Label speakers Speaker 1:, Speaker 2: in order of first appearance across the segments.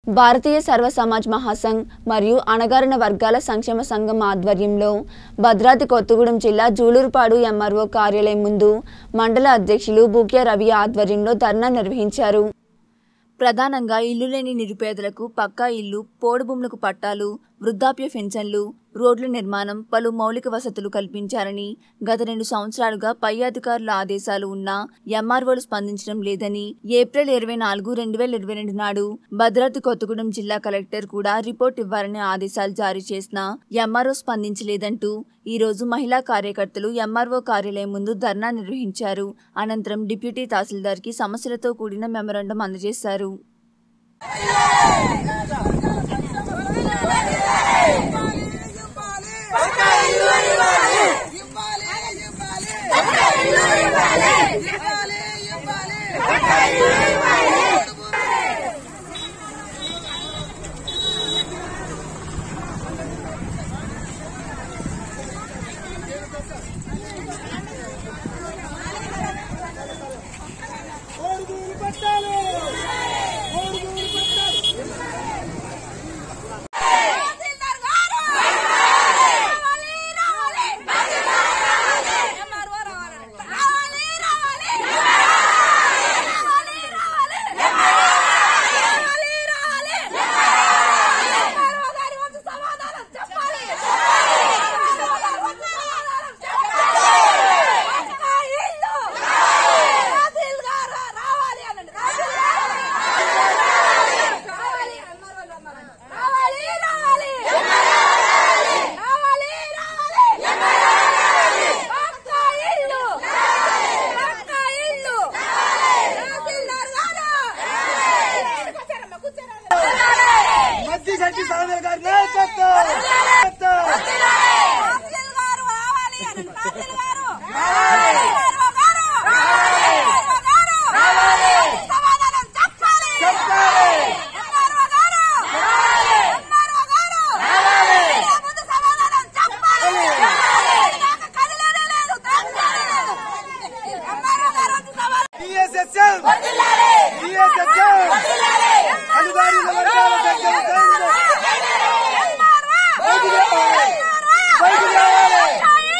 Speaker 1: భారతీయ సర్వ సమాజ్ మహాసంఘ్ మరియు అణగారిన వర్గాల సంక్షేమ సంఘం ఆధ్వర్యంలో భద్రాద్రి కొత్తగూడెం జిల్లా జూలూరుపాడు ఎంఆర్ఓ కార్యాలయం ముందు మండల అధ్యక్షులు బూక్య రవి ఆధ్వర్యంలో ధర్నా నిర్వహించారు ప్రధానంగా ఇల్లు లేని నిరుపేదలకు పక్కా ఇల్లు పోడు భూములకు పట్టాలు వృద్ధాప్య పెన్షన్లు రోడ్ల నిర్మాణం పలు మౌలిక వసతులు కల్పించాలని గత రెండు సంవత్సరాలుగా పై అధికారుల ఆదేశాలు ఉన్నా ఎంఆర్ఓలు స్పందించడం లేదని ఏప్రిల్ ఇరవై నాలుగు రెండు వేల ఇరవై రెండు నాడు భద్రాద్రి కొత్తగూడెం జిల్లా కలెక్టర్ కూడా రిపోర్ట్ ఇవ్వాలని ఆదేశాలు జారీ చేసినా ఎంఆర్ఓ స్పందించలేదంటూ ఈ రోజు మహిళా కార్యకర్తలు ఎంఆర్ఓ కార్యాలయం ముందు ధర్నా నిర్వహించారు అనంతరం డిప్యూటీ తహసీల్దార్కి సమస్యలతో కూడిన మెమరాండం అందజేశారు
Speaker 2: తహసీల్దార్ గారు రావాలి రావాలి ఎంఆర్ఓ రావాలి రావాలి రావాలి రావాలి రావాలి రావాలి ఎంఆర్ఓ గారి వచ్చి సమాధానం చెప్పాలి ఎంఆర్ఓ గారు వచ్చి సమాధానం చెప్పాలి పక్కా ఇల్లు తహసీల్దార్ రావాలి అనండి తహసీల్దార్ రావాలి రావాలి రావాలి రావాలి రావాలి పక్కా ఇల్లు పక్కా ఇల్లు తహసీల్దార్ గారు కూర్చోరమ్మా కూర్చోరమ్మా
Speaker 3: మధ్య శక్తి సాధన గారి నాయకత్వం నాయకత్వం.
Speaker 2: తహసీల్ గారు రావాలి అనండి తహసీల్ గారు ఎంఆర్ఓ గారు ఎంఆర్ఓ గారు సమాధానం చెప్పాలి ఎంఆర్ఓ గారు ఎంఆర్ఓ గారు ఇలా ముందు సమాధానం చెప్పాలి ఇలాగ కదిలేదే లేదు తగ్గేదే లేదు ఎంఆర్ఓ గారు వచ్చి సమాధానం
Speaker 3: BSSM. BSSM. అధికారుల వర్గాల సంఖ్యను పెంచు. బయటికి రావాలి. బయటికి రావాలి.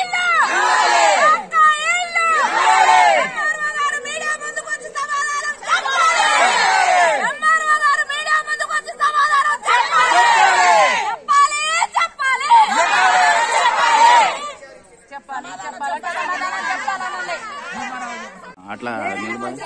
Speaker 4: అట్లా నిలబడి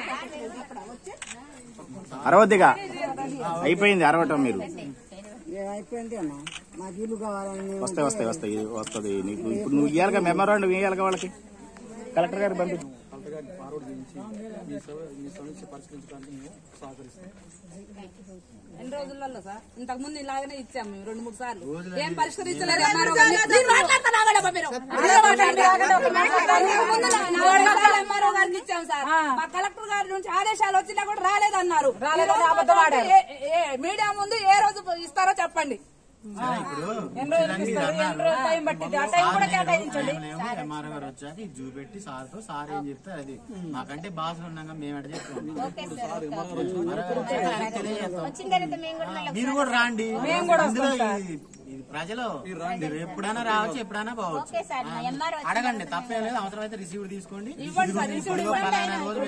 Speaker 4: అరవద్దిగా అయిపోయింది అరవటం మీరు
Speaker 5: అయిపోయింది అన్న మాకు ఇల్లు కావాలని
Speaker 4: వస్తాయి వస్తాయి వస్తాయి వస్తుంది నీకు ఇప్పుడు నువ్వు ఇవ్వాలిగా మెమరాండం ఇవ్వాలిగా వాళ్ళకి కలెక్టర్ గారికి పంపించు
Speaker 6: ఎన్ని రోజులలో సార్ ఇంతకు ముందు ఇలాగనే ఇచ్చాము మేము రెండు మూడు సార్లు ఏం పరిష్కరించలేదు ఎంఆర్ఓ గారిని. మీరు మాట్లాడతారు ఆగండమ్మా మీరు. అదే మాట్లాడండి, ఆగండి. ముందు నా- నాలుగు సార్లు ఎంఆర్ఓ గారికి ఇచ్చాము సార్ మా కలెక్టర్ గారి నుంచి ఆదేశాలు వచ్చినా కూడా రాలేదన్నారు ఈ రోజు ఏ- ఏ- మీడియా ముందు ఏ రోజు ఇస్తారో చెప్పండి
Speaker 7: ఎంఆర్ఓ గారు వచ్చాక ఇది చూపెట్టి సార్ తో సార్ ఏం చెప్తే అది మాకంటే బాసులు ఉన్నాక మేము ఎట చెప్తాం మీరు కూడా రాండి ఇందులో ఇది- ఇది ప్రజలు మీరు ఎప్పుడైనా రావచ్చు ఎప్పుడైనా పోవచ్చు అడగండి తప్పేం లేదు అవసరం అయితే రిసీవ్డ్ తీసుకోండి ఇదిగో పలానా రోజు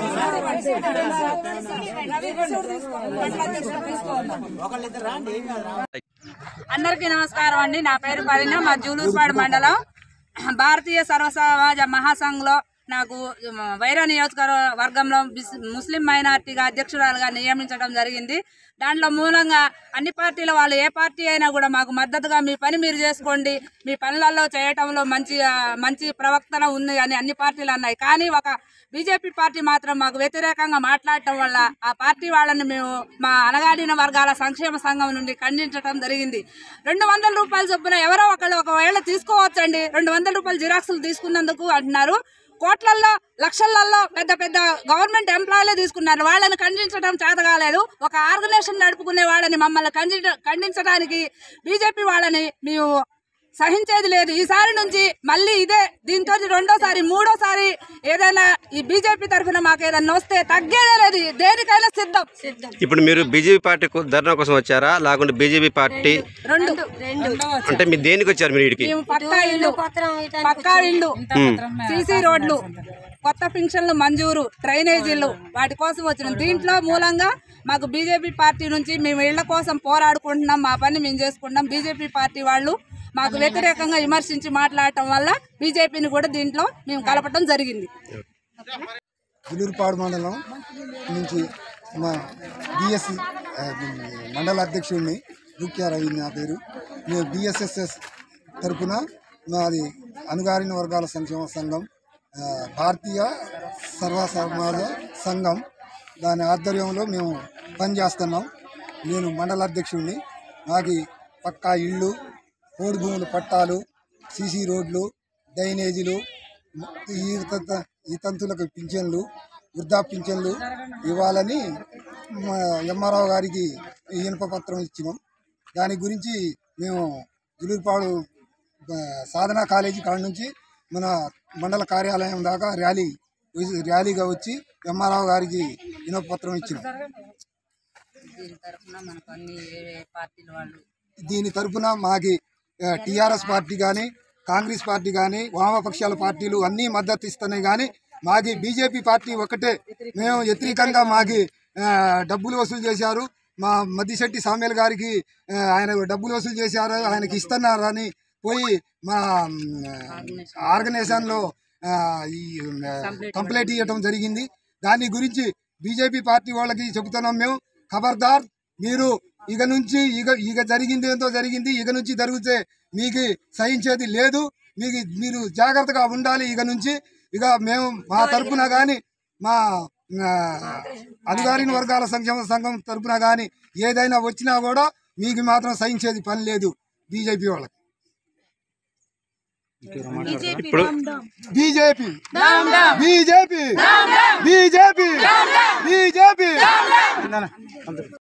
Speaker 7: మేము ఒకళ్ళిద్దరు రాండి ఏం కాదు రా.
Speaker 6: అందరికీ నమస్కారం అండి నా పేరు పరిణ మా జూలూరుపాడు మండలం భారతీయ సర్వ సమాజ మహాసంఘ్లో నాకు వైరా నియోజకవర్గ వర్గంలో బిస్- ముస్లిం మైనార్టీగా అధ్యక్షురాలుగా నియమించడం జరిగింది దాంట్లో మూలంగా అన్ని పార్టీల వాళ్ళు ఏ పార్టీ అయినా కూడా మాకు మద్దతుగా మీ పని మీరు చేసుకోండి మీ పనులలో చేయటంలో మంచి ఆ, మంచి ప్రవక్తన ఉంది అని అన్ని పార్టీలు అన్నాయి కానీ ఒక బీజేపీ పార్టీ మాత్రం మాకు వ్యతిరేకంగా మాట్లాడటం వల్ల ఆ పార్టీ వాళ్ళని మేము మా అనగాడిన వర్గాల సంక్షేమ సంఘం నుండి ఖండించడం జరిగింది రెండు వందల రూపాయల చొప్పున ఎవరో ఒకళ్ళు ఒకవేళ తీసుకోవచ్చండి రెండు వందల రూపాయలు జిరాక్సులు తీసుకున్నందుకు అంటున్నారు కోట్లల్లో లక్షలలో పెద్ద పెద్ద గవర్నమెంట్ ఎంప్లాయీలే తీసుకున్నారు వాళ్ళని ఖండించడం చేత కాలేదు ఒక ఆర్గనైజేషన్ నడుపుకునే వాళ్ళని మమ్మల్ని ఖండించ ఖండించడానికి బీజేపీ వాళ్ళని మేము సహించేది లేదు ఈసారి నుంచి మళ్ళీ ఇదే దీంతో రెండోసారి మూడోసారి ఏదైనా ఈ బీజేపీ తరఫున మాకు ఏదైనా వస్తే తగ్గేదే లేదు దేనికైనా సిద్ధం సిద్ధం
Speaker 8: ఇప్పుడు మీరు బీజేపీ పార్టీ కు- ధర్నా కోసం వచ్చారా లేకుంటే బీజేపీ పార్టీ
Speaker 6: రెండు
Speaker 8: అంటే మీరు దేనికి వచ్చారు మీరు వీడికి
Speaker 6: మేము పక్కా ఇల్లు పక్కా ఇల్లు సీసీ రోడ్లు కొత్త పింఛన్లు మంజూరు డ్రైనేజీలు వాటి కోసం వచ్చిన దీంట్లో మూలంగా మాకు బీజేపీ పార్టీ నుంచి మేము ఇళ్ల కోసం పోరాడుకుంటున్నాం మా పని మేము చేసుకుంటున్నాం బీజేపీ పార్టీ వాళ్ళు మాకు వ్యతిరేకంగా విమర్శించి మాట్లాడటం వల్ల బీజేపీని కూడా దీంట్లో మేము కలపటం జరిగింది
Speaker 9: జులూరుపాడు మండలం నుంచి మా బిఎస్సి మండల అధ్యక్షుడిని ముఖ్య రవి నా పేరు మేము బిఎస్ఎస్ఎస్ తరపున మాది అణగారిన వర్గాల సంక్షేమ సంఘం ఆ, భారతీయ సర్వ సమాజ సంఘం దాని ఆధ్వర్యంలో మేము పనిచేస్తున్నాం నేను మండల అధ్యక్షుడిని నాకు పక్కా ఇళ్ళు కోడి భూములు పట్టాలు సీసీ రోడ్లు డ్రైనేజీలు ఈ త- ఈ తంతులకు పింఛన్లు వృద్ధా పింఛన్లు ఇవ్వాలని మా ఎంఆర్ఓ గారికి ఈ ఇనుప పత్రం ఇచ్చినాం దాని గురించి మేము జులూరుపాడు ఆ, సాధనా కాలేజీ కాడ నుంచి మన మండల కార్యాలయం దాకా ర్యాలీ ర్యాలీగా వచ్చి ఎంఆర్ఓ గారికి ఇనుప పత్రం ఇచ్చినాం
Speaker 6: దీని తరఫున మనకు అన్ని పార్టీల వాళ్ళు
Speaker 9: దీని తరపున మాకి టిఆర్ఎస్ పార్టీ కానీ కాంగ్రెస్ పార్టీ కానీ వామపక్షాల పార్టీలు అన్నీ మద్దతు ఇస్తున్నాయి కానీ మాకి బీజేపీ పార్టీ ఒకటే మేము వ్యతిరేకంగా మాకి ఆ, డబ్బులు వసూలు చేశారు మా మద్దిశెట్టి సామ్యాల్ గారికి ఆ, ఆయన డబ్బులు వసూలు చేశారు ఆయనకి ఇస్తున్నారు అని పోయి మా ఆర్గనైజేషన్లో ఆ, ఈ కంప్లైంట్ ఇవ్వటం జరిగింది దాని గురించి బీజేపీ పార్టీ వాళ్ళకి చెబుతున్నాం మేము ఖబర్దార్ మీరు ఇక నుంచి ఇక ఇక జరిగింది ఏందో జరిగింది ఇక నుంచి జరిగితే మీకు సహించేది లేదు మీకు మీరు జాగ్రత్తగా ఉండాలి ఇక నుంచి ఇక మేము మా తరపున కానీ మా ఆ, అధికారిన వర్గాల సంక్షేమ సంఘం తరపున కానీ ఏదైనా వచ్చినా కూడా మీకు మాత్రం సహించేది పని లేదు బీజేపీ వాళ్ళకి
Speaker 8: ఇప్పుడు
Speaker 9: బీజేపీ బీజేపీ బీజేపీ బీజేపీ